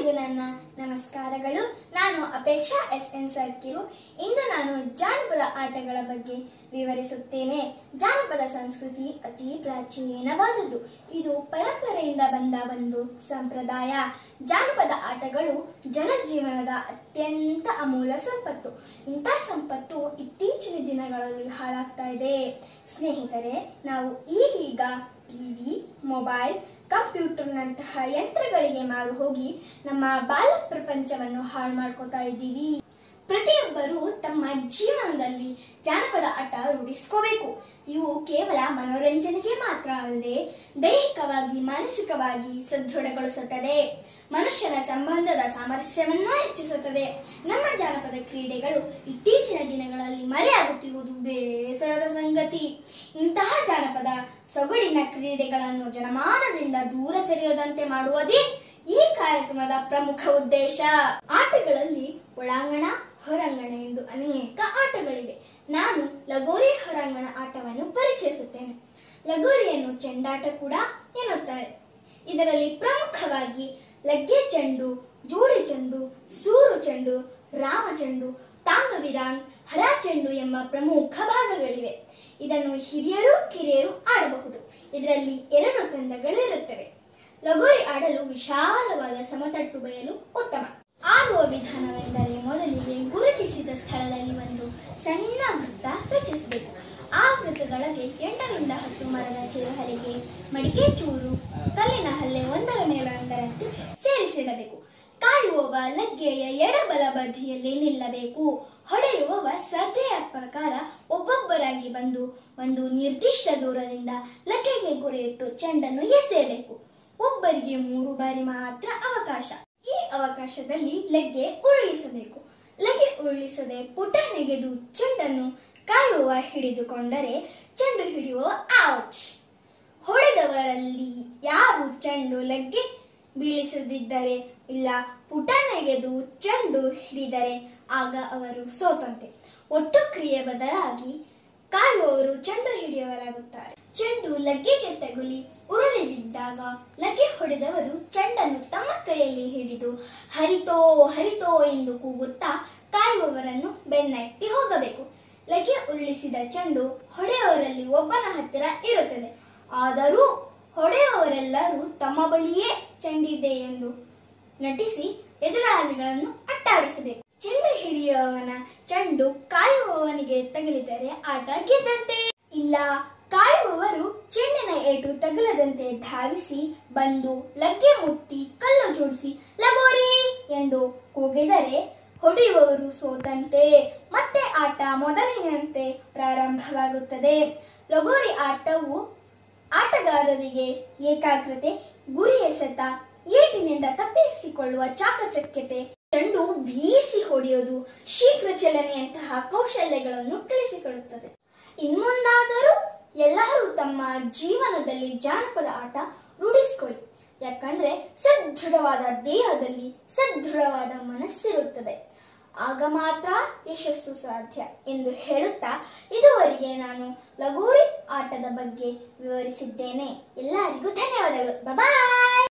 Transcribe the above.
ಎಲ್ಲರಿಗೂ ನನ್ನ ನಮಸ್ಕಾರಗಳು ನಾನು ಅಪೇಕ್ಷಾ ಎಸ್ ಎನ್ ಸರ್ಕಿರು ಇಂದು ನಾನು ಜಾನಪದ ಆಟಗಳ ಬಗ್ಗೆ ವಿವರಿಸುತ್ತೇನೆ ಜಾನಪದ ಸಂಸ್ಕೃತಿ ಅತಿ ಪ್ರಾಚೀನವಾದುದು ಇದು ಪರಂಪರೆಯಿಂದ ಬಂದ ಒಂದು ಸಂಪ್ರದಾಯ ಜಾನಪದ ಆಟಗಳು ಜನಜೀವನದ ಅತ್ಯಂತ ಅಮೂಲ್ಯ ಸಂಪತ್ತು ಇಂಥ ಸಂಪತ್ತು ಇತ್ತೀಚಿನ ದಿನಗಳಲ್ಲಿ ಹಾಳಾಗ್ತಾ ಇದೆ ಸ್ನೇಹಿತರೆ ನಾವು ಈಗೀಗ ಟಿವಿ ಮೊಬೈಲ್ ಕಂಪ್ಯೂಟರ್ನಂತಹ ಯಂತ್ರಗಳಿಗೆ ಮಾರು ಹೋಗಿ ನಮ್ಮ ಬಾಲ ಪ್ರಪಂಚವನ್ನು ಹಾಳು ಮಾಡ್ಕೋತಾ ಇದ್ದೀವಿ ಪ್ರತಿಯೊಬ್ಬರು ತಮ್ಮ ಜೀವನದಲ್ಲಿ ಜಾನಪದ ಆಟ ರೂಢಿಸ್ಕೋಬೇಕು ಇವು ಕೇವಲ ಮನೋರಂಜನೆಗೆ ಮಾತ್ರ ಅಲ್ಲದೆ ದೈಹಿಕವಾಗಿ ಮಾನಸಿಕವಾಗಿ ಸದೃಢಗೊಳಿಸುತ್ತದೆ ಮನುಷ್ಯನ ಸಂಬಂಧದ ಸಾಮರಸ್ಯವನ್ನು ಹೆಚ್ಚಿಸುತ್ತದೆ ನಮ್ಮ ಜಾನಪದ ಕ್ರೀಡೆಗಳು ಇತ್ತೀಚಿನ ದಿನಗಳಲ್ಲಿ ಮರೆಯಾಗುತ್ತಿರುವುದು ಬೇಸರದ ಸಂಗತಿ ಇಂತಹ ಜಾನಪದ ಸೊಗಡಿನ ಕ್ರೀಡೆಗಳನ್ನು ಜನಮಾನದಿಂದ ದೂರ ಸರಿಯದಂತೆ ಮಾಡುವುದೇ ಈ ಕಾರ್ಯಕ್ರಮದ ಪ್ರಮುಖ ಉದ್ದೇಶ ಆಟಗಳಲ್ಲಿ ಒಳಾಂಗಣ ಹೊರಾಂಗಣ ಎಂದು ಅನೇಕ ಆಟಗಳಿವೆ ನಾನು ಲಗೋರಿ ಹೊರಾಂಗಣ ಆಟವನ್ನು ಪರಿಚಯಿಸುತ್ತೇನೆ ಲಗೋರಿಯನ್ನು ಚೆಂಡಾಟ ಕೂಡ ಎನ್ನುತ್ತಾರೆ ಇದರಲ್ಲಿ ಪ್ರಮುಖವಾಗಿ ಲಗ್ಗೆ ಚೆಂಡು ಜೋಡಿ ಚೆಂಡು ಸೂರು ಚೆಂಡು ರಾಮ ಚೆಂಡು ತಾಂಗವಿರಾಂಗ್ ಹರ ಚೆಂಡು ಎಂಬ ಪ್ರಮುಖ ಭಾಗಗಳಿವೆ ಇದನ್ನು ಹಿರಿಯರು ಕಿರಿಯರು ಆಡಬಹುದು ಇದರಲ್ಲಿ ಎರಡು ತಂಡಗಳಿರುತ್ತವೆ ಲಗೋರಿ ಆಡಲು ವಿಶಾಲವಾದ ಸಮತಟ್ಟು ಬಯಲು ಉತ್ತಮ ಆಡುವ ವಿಧಾನವೆಂದರೆ ಮೊದಲಿಗೆ ಗುರುತಿಸಿದ ಸ್ಥಳದಲ್ಲಿ ಒಂದು ಸಣ್ಣ ವೃತ್ತ ರಚಿಸಬೇಕು ಆ ವೃತ್ತದೊಳಗೆ ಎಂಟರಿಂದ ಹತ್ತು ಮರದ ಕಿರುಹರಿಗೆ ಮಡಿಕೆ ಚೂರು ಕಲ್ಲಿನ ಹಲ್ಲೆ ಒಂದರ ಮೇಲೊಂದರಂತೆ ಸೇರಿಸಿಡಬೇಕು ಕಾಯುವವ ಲಗ್ಗೆಯ ಎಡಬಲ ಬದಿಯಲ್ಲಿ ನಿಲ್ಲಬೇಕು ಹೊಡೆಯುವವ ಶ್ರದ್ಧೆಯ ಪ್ರಕಾರ ಒಬ್ಬೊಬ್ಬರಾಗಿ ಬಂದು ಒಂದು ನಿರ್ದಿಷ್ಟ ದೂರದಿಂದ ಲಗ್ಗೆಗೆ ಗುರಿಯಿಟ್ಟು ಚೆಂಡನ್ನು ಎಸೆಯಬೇಕು ಒಬ್ಬರಿಗೆ ಮೂರು ಬಾರಿ ಮಾತ್ರ ಅವಕಾಶ ಈ ಅವಕಾಶದಲ್ಲಿ ಲಗ್ಗೆ ಉರುಳಿಸಬೇಕು ಲಗ್ಗೆ ಉರುಳಿಸದೆ ಪುಟ ನೆಗೆದು ಚೆಂಡನ್ನು ಕಾಯುವ ಹಿಡಿದುಕೊಂಡರೆ ಚೆಂಡು ಹಿಡಿಯುವ ಔಚ್ ಹೊಡೆದವರಲ್ಲಿ ಯಾರು ಚೆಂಡು ಲಗ್ಗೆ ಬೀಳಿಸದಿದ್ದರೆ ಇಲ್ಲ ಪುಟ ನೆಗೆದು ಚೆಂಡು ಹಿಡಿದರೆ ಆಗ ಅವರು ಸೋತಂತೆ ಒಟ್ಟು ಕ್ರಿಯೆ ಬದಲಾಗಿ ಕಾಯುವವರು ಚೆಂಡು ಹಿಡಿಯುವವರಾಗುತ್ತಾರೆ ಚೆಂಡು ಲಗ್ಗೆಗೆ ತಗುಲಿ ಉರುಳಿ ಬಿದ್ದಾಗ ಲಗ್ಗೆ ಹೊಡೆದವರು ಚೆಂಡನ್ನು ತಮ್ಮ ಕೈಯಲ್ಲಿ ಹಿಡಿದು ಹರಿತೋ ಹರಿತೋ ಎಂದು ಕೂಗುತ್ತಾ ಕಾಯುವವರನ್ನು ಬೆನ್ನಟ್ಟಿ ಹೋಗಬೇಕು ಲಗ್ಗೆ ಉರುಳಿಸಿದ ಚೆಂಡು ಹೊಡೆಯುವವರಲ್ಲಿ ಒಬ್ಬನ ಹತ್ತಿರ ಇರುತ್ತದೆ ಆದರೂ ಹೊಡೆಯುವವರೆಲ್ಲರೂ ತಮ್ಮ ಬಳಿಯೇ ಚೆಂಡಿದೆ ಎಂದು ನಟಿಸಿ ಎದುರಾಳಿಗಳನ್ನು ಅಟ್ಟಾಡಿಸಬೇಕು ಚೆಂಡು ಹಿಡಿಯುವವನ ಚೆಂಡು ಕಾಯುವವನಿಗೆ ತಗುಲಿದರೆ ಆಟ ಗೆದ್ದಂತೆ ಇಲ್ಲ ಕಾಯುವವರು ಚೆಂಡಿನ ಏಟು ತಗುಲದಂತೆ ಧಾವಿಸಿ ಬಂದು ಲಗ್ಗೆ ಮುಟ್ಟಿ ಕಲ್ಲು ಜೋಡಿಸಿ ಲಗೋರಿ ಎಂದು ಕೂಗಿದರೆ ಹೊಡೆಯುವವರು ಸೋತಂತೆ ಮತ್ತೆ ಆಟ ಮೊದಲಿನಂತೆ ಪ್ರಾರಂಭವಾಗುತ್ತದೆ ಲಗೋರಿ ಆಟವು ಆಟಗಾರರಿಗೆ ಏಕಾಗ್ರತೆ ಗುರಿ ಎಸೆತ ಏಟಿನಿಂದ ತಪ್ಪಿಸಿಕೊಳ್ಳುವ ಚಾಕಚಕ್ಯತೆ ಚೆಂಡು ಬೀಸಿ ಹೊಡೆಯೋದು ಶೀಘ್ರ ಚಲನೆಯಂತಹ ಕೌಶಲ್ಯಗಳನ್ನು ಕಲಿಸಿಕೊಡುತ್ತದೆ ಇನ್ಮುಂದಾದರೂ ಎಲ್ಲರೂ ತಮ್ಮ ಜೀವನದಲ್ಲಿ ಜಾನಪದ ಆಟ ರೂಢಿಸಿಕೊಳ್ಳಿ ಯಾಕಂದ್ರೆ ಸದೃಢವಾದ ದೇಹದಲ್ಲಿ ಸದೃಢವಾದ ಮನಸ್ಸಿರುತ್ತದೆ ಆಗ ಮಾತ್ರ ಯಶಸ್ಸು ಸಾಧ್ಯ ಎಂದು ಹೇಳುತ್ತಾ ಇದುವರೆಗೆ ನಾನು ಲಗೋರಿ ಆಟದ ಬಗ್ಗೆ ವಿವರಿಸಿದ್ದೇನೆ ಎಲ್ಲರಿಗೂ ಧನ್ಯವಾದಗಳು ಬಾಯ್